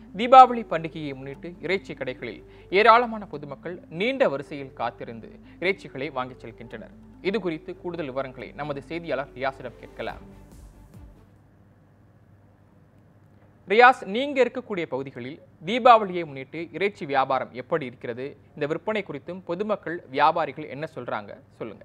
தீபாவளி பண்டிகையை முன்னிட்டு இறைச்சி கடைகளில் ஏராளமான பொதுமக்கள் நீண்ட வரிசையில் காத்திருந்து இறைச்சிகளை வாங்கிச் செல்கின்றனர் இது குறித்து கூடுதல் விவரங்களை நமது செய்தியாளர் ரியாஸிடம் கேட்கலாம் ரியாஸ் நீங்க இருக்கக்கூடிய பகுதிகளில் தீபாவளியை முன்னிட்டு இறைச்சி வியாபாரம் எப்படி இருக்கிறது இந்த விற்பனை குறித்தும் பொதுமக்கள் வியாபாரிகள் என்ன சொல்றாங்க சொல்லுங்க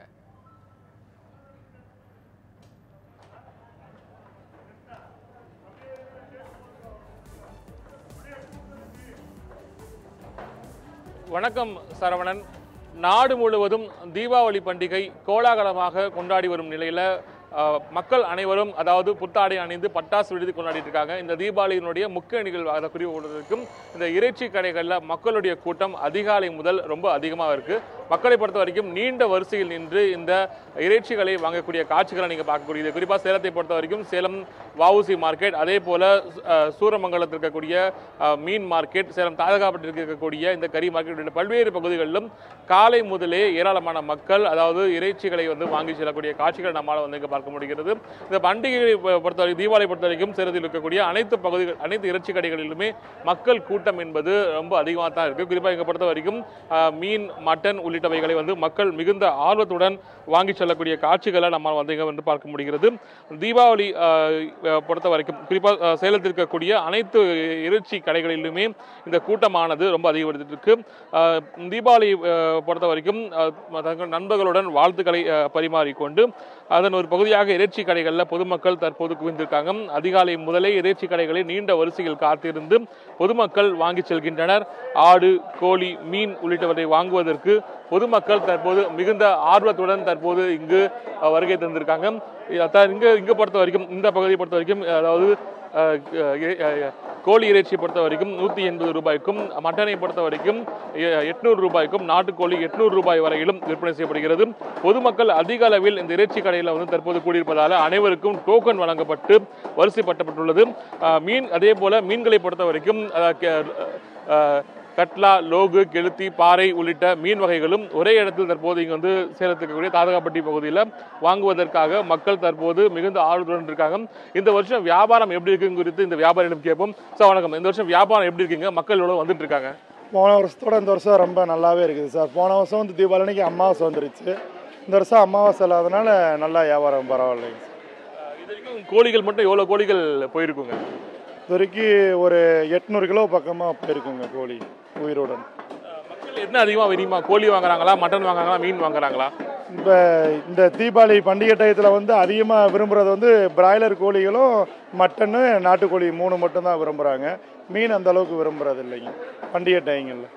வணக்கம் சரவணன் நாடு முழுவதும் தீபாவளி பண்டிகை கோலாகலமாக கொண்டாடி வரும் நிலையில அஹ், மக்கள் அனைவரும் அதாவது புத்தாடை அணிந்து பட்டாசு வெடித்து கொண்டாடிட்டு இருக்காங்க இந்த தீபாவளியினுடைய முக்கிய நிகழ்வு அதை குறிப்பிடுவதற்கும் இந்த இறைச்சி கடைகளில் மக்களுடைய கூட்டம் அதிகாலை முதல் ரொம்ப அதிகமாக இருக்கு மக்களை பொறுத்த வரைக்கும் நீண்ட வரிசையில் நின்று இந்த இறைச்சிகளை வாங்கக்கூடிய காட்சிகளை நீங்க பார்க்கக்கூடியது குறிப்பாக சேலத்தை பொறுத்த வரைக்கும் சேலம் வஉசி மார்க்கெட் அதே போல அஹ், சூரமங்கலத்தில் இருக்கக்கூடிய அஹ், மீன் மார்க்கெட் சேலம் தாதகாப்பட்டில் இருக்கக்கூடிய இந்த கறி மார்க்கெட் உள்ளிட்ட பல்வேறு பகுதிகளிலும் காலை முதலே ஏராளமான மக்கள் அதாவது இறைச்சிகளை வந்து வாங்கி செல்லக்கூடிய காட்சிகள் நம்மால் வந்து இங்க பார்க்க முடிகிறது இந்த பண்டிகையை பொ- பொறுத்தவரை தீபாவளி பொறுத்த வரைக்கும் சேலத்தில் இருக்கக்கூடிய அனைத்து பகுதிகள் அனைத்து இறைச்சி கடைகளிலுமே மக்கள் கூட்டம் என்பது ரொம்ப அதிகமாக தான் இருக்கு குறிப்பாக இங்க பொறுத்த வரைக்கும் அஹ், மீன் மட்டன் உள்ளிட்டவைகளை வந்து மக்கள் மிகுந்த ஆர்வத்துடன் வாங்கி செல்லக்கூடிய காட்சிகளை நம்மால் வந்து இங்க வந்து பார்க்க முடிகிறது தீபாவளி அஹ், அஹ், பொறுத்த வரைக்கும் குறிப்பாக அஹ், சேலத்தில் இருக்கக்கூடிய அனைத்து இறைச்சி கடைகளிலுமே இந்த கூட்டமானது ரொம்ப அதிகரித்துட்டு இருக்கு அஹ், தீபாவளி அஹ், பொறுத்த வரைக்கும் அஹ், தங்கள் நண்பர்களுடன் வாழ்த்துக்களை அஹ், பரிமாறிக்கொண்டு அதன் ஒரு பகுதியாக இறைச்சி கடைகளில் பொதுமக்கள் தற்போது குவிந்திருக்காங்க அதிகாலை முதலே இறைச்சி கடைகளை நீண்ட வரிசையில் காத்திருந்து பொதுமக்கள் வாங்கி செல்கின்றனர் ஆடு கோழி மீன் உள்ளிட்டவற்றை வாங்குவதற்கு பொதுமக்கள் தற்போது மிகுந்த ஆர்வத்துடன் தற்போது இங்கு அஹ், வருகை தந்திருக்காங்க அதான் இங்க இங்க பொறுத்த வரைக்கும் இந்த பகுதியை பொறுத்த வரைக்கும் அதாவது அஹ், அஹ், அஹ், கோழி இறைச்சி பொறுத்த வரைக்கும் நூற்றி எண்பது ரூபாய்க்கும் மட்டனை பொறுத்த வரைக்கும் எ- எட்நூறு ரூபாய்க்கும் நாட்டுக்கோழி எட்நூறு ரூபாய் வரையிலும் விற்பனை செய்யப்படுகிறது பொதுமக்கள் அதிக அளவில் இந்த இறைச்சி கடையில் வந்து தற்போது கூடியிருப்பதால் அனைவருக்கும் டோக்கன் வழங்கப்பட்டு வரிசைப்பட்டப்பட்டுள்ளது அஹ், மீன் அதே போல மீன்களை பொறுத்த வரைக்கும் அஹ், கே- அஹ், கட்லா லோகு கெளுத்தி பாறை உள்ளிட்ட மீன் வகைகளும் ஒரே இடத்தில் தற்போது இங்கு வந்து சேலத்துக்கு கூடிய தாதகாப்பட்டி பகுதியில் வாங்குவதற்காக மக்கள் தற்போது மிகுந்த ஆர்வத்துடன் இருக்காங்க இந்த வருஷம் வியாபாரம் எப்படி இருக்குன்னு குறித்து இந்த வியாபாரியிடம் கேட்போம் சார் வணக்கம் இந்த வருஷம் வியாபாரம் எப்படி இருக்குங்க மக்கள் எவ்வளவு வந்துட்டு இருக்காங்க போன வருஷத்தோட இந்த வருஷம் ரொம்ப நல்லாவே இருக்குது சார் போன வருஷம் வந்து தீபாவளி அன்னைக்கு அமாவாசை வந்துருச்சு இந்த வருஷம் அமாவாசை இல்லாதனால நல்லா வியாபாரம் பரவாயில்லைங்க சார் இது வரைக்கும் கோழிகள் மட்டும் எவ்வளவு கோழிகள் போயிருக்குங்க இது வரைக்கும் ஒரு எட்நூறு கிலோ பக்கமாக போயிருக்குங்க கோழி உயிருடன் மக்கள் என்ன அதிகமாக விரும்புமா கோழி வாங்குறாங்களா மட்டன் வாங்குறாங்களா மீன் வாங்குறாங்களா இப்போ இந்த தீபாவளி பண்டிகை டயத்தில் வந்து அதிகமாக விரும்புகிறது வந்து பிராய்லர் கோழிகளும் மட்டனு நாட்டுக்கோழி மூணு மட்டும்தான் விரும்புகிறாங்க மீன் அந்த அளவுக்கு விரும்புறது இல்லைங்க பண்டிகை டயங்களில்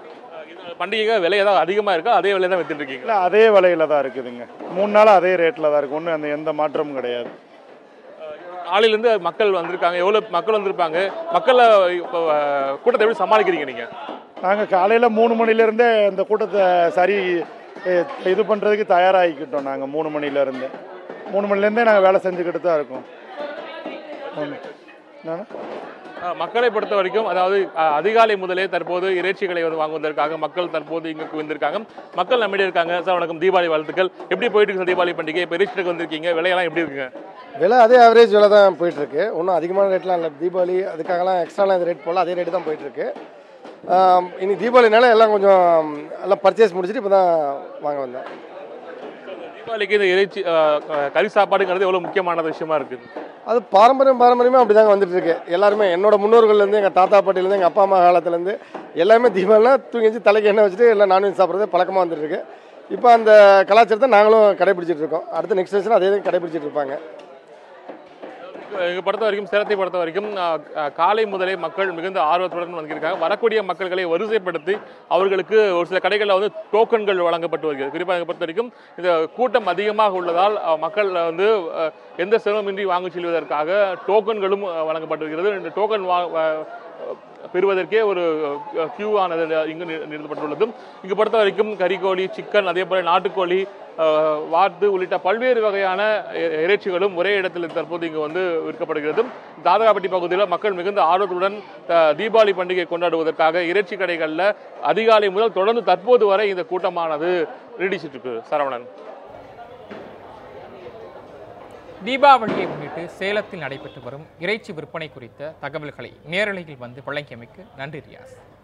இது பண்டிகை விலை ஏதாவது அதிகமாக இருக்கா அதே விலை தான் வித்துட்டு இருக்கீங்க இல்லை அதே விலையில தான் இருக்குதுங்க மூணு நாள் அதே ரேட்டில் தான் இருக்கு ஒன்றும் அந்த எந்த மாற்றமும் கிடையாது ஆளிலிருந்து மக்கள் வந்திருக்காங்க எவ்வளவு மக்கள் வந்திருப்பாங்க மக்களை இப்போ, அஹ், கூட்டத்தை எப்படி சமாளிக்கிறீங்க நீங்க நாங்கள் காலையில் மூணு மணிலேருந்தே இந்த கூட்டத்தை சரி எ- இது பண்ணுறதுக்கு தயாராகிக்கிட்டோம் நாங்கள் மூணு மணிலேருந்து மூணு மணிலேருந்தே நாங்கள் வேலை செஞ்சுக்கிட்டு தான் இருக்கோம் ஆமாம். என்னண்ணா? அஹ், மக்களை பொறுத்த வரைக்கும் அதாவது அஹ், அதிகாலை முதலே தற்போது இறைச்சிகளை வந்து வாங்குவதற்காக மக்கள் தற்போது இங்கு குவிந்திருக்காங்க மக்கள் நம்மிடையே இருக்காங்க சார் வணக்கம் தீபாவளி வாழ்த்துக்கள் எப்படி போயிட்டு இருக்கு சார் தீபாவளி பண்டிகை இப்போ இறைச்சிக்கு வந்திருக்கீங்க விலையெல்லாம் எப்படி இருக்குங்க விலை அதே ஆவரேஜ் விலை தான் போயிட்டுருக்கு ஒன்றும் அதிகமான ரேட்லாம் இல்லை தீபாவளி அதுக்காகலாம் எக்ஸ்ட்ராலாம் இந்த ரேட் போடல அதே ரேட்டு தான் போயிட்டுருக்கு ஆம், இனி தீபாவளினால எல்லாம் கொஞ்சம் எல்லாம் பர்ச்சேஸ் முடிச்சுட்டு இப்போ தான் வாங்க வந்தேன் தீபாவளிக்கு இந்த இறைச்சி அஹ், க- கறி சாப்பாடுங்கிறது எவ்வளவு முக்கியமான விஷயமா இருக்குது அது பாரம்பரியம் பாரம்பரியமாக அப்படி தாங்க வந்துட்டு இருக்கு எல்லாருமே என்னோட முன்னோர்கள்லேருந்து எங்கள் தாத்தா பாட்டிலேருந்து எங்கள் அப்பா அம்மா காலத்துலேருந்து எல்லாமே தீபாவளினா தூங்கி வச்சு தலைக்கு எண்ணெய் வச்சுட்டு எல்லாம் நான்வெஜ் சாப்பிட்றது பழக்கமாக வந்துட்டு இருக்கு இப்போ அந்த கலாச்சாரத்தை நாங்களும் கடைபிடிச்சிட்டு இருக்கோம் அடுத்த நெக்ஸ்ட் வருஷம் அதே கடைபிடிச்சிட்டு இருப்பாங்க இங்க பொறுத்த வரைக்கும் சேலத்தை பொறுத்த வரைக்கும் அஹ், அஹ், காலை முதலே மக்கள் மிகுந்த ஆர்வத்துடன் வந்திருக்காங்க வரக்கூடிய மக்கள்களை வரிசைப்படுத்தி அவர்களுக்கு ஒரு சில கடைகளில் வந்து டோக்கன்கள் வழங்கப்பட்டு வருகிறது குறிப்பாக இங்க பொறுத்த வரைக்கும் இந்த கூட்டம் அதிகமாக உள்ளதால் அஹ், மக்கள் வந்து அஹ், எந்த சிரமமின்றி வாங்கி செல்வதற்காக டோக்கன்களும் அஹ், வழங்கப்பட்டு வருகிறது இந்த டோக்கன் வா வா- பெறுவதற்கே ஒரு கியூ ஆனது இங்கு நி- நிறுத்தப்பட்டுள்ளது இங்கு பொறுத்த வரைக்கும் கறிக்கோழி சிக்கன் அதே போல நாட்டுக்கோழி அஹ், வாத்து உள்ளிட்ட பல்வேறு வகையான இ- இறைச்சிகளும் ஒரே இடத்தில் தற்போது இங்கு வந்து விற்கப்படுகிறது தாதகாப்பட்டி பகுதியில் மக்கள் மிகுந்த ஆர்வத்துடன் அஹ், தீபாவளி பண்டிகை கொண்டாடுவதற்காக இறைச்சி கடைகளில் அதிகாலை முதல் தொடர்ந்து தற்போது வரை இந்த கூட்டமானது நீடிச்சிட்டு இருக்கு சரவணன் தீபாவளியை முன்னிட்டு சேலத்தில் நடைபெற்று வரும் இறைச்சி விற்பனை குறித்த தகவல்களை நேரலையில் வந்து வழங்கியமைக்கு நன்றி ரியாஸ்